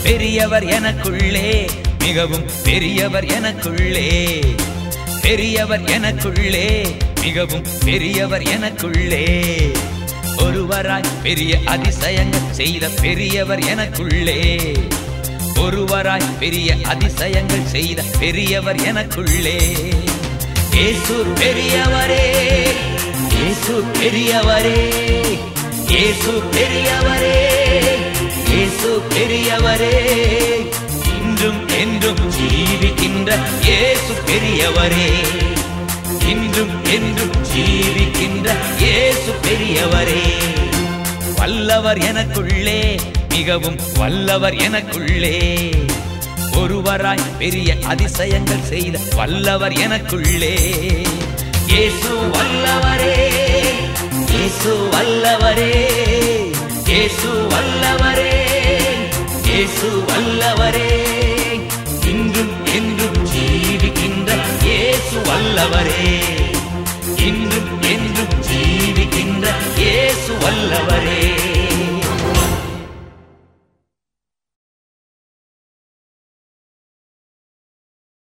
பெரியவர் எனக்குள்ளே மிகவும் பெரியவர் எனக்குள்ளே பெரியவர் எனக்குள்ளே மிகவும் பெரியவர் எனக்குள்ளே ஒருவராய் பெரிய அதிசயங்கள் செய்த பெரியவர் எனக்குள்ளே ஒருவராய் பெரிய அதிசயங்கள் செய்த பெரியவர் எனக்குள்ளே இயேசு பெரியவரே இயேசு பெரியவரே இயேசு பெரியவரே இயேசு பெரியவரே இன்றும் என்றும் ஜீவிக்கின்ற இயேசு பெரியவரே இன்றும் என்றும் ஜீவிக்கின்ற இயேசு பெரியவரே வல்லவர் எனக்குள்ளே மிகவும் வல்லவர் எனக்குள்ளே ஒருவராய் பெரிய அதிசயங்கள் செய்த வல்லவர் எனக்குள்ளே இயேசு வல்லவரே இயேசு வல்லவரே இயேசு வல்லவரே இயேசு வல்லவரே இன்றும் என்றும் ஜீவிக்கின்ற இயேசு வல்லவரே இன்றும் என்றும் ஜீவிக்கின்ற இயேசு வல்லவரே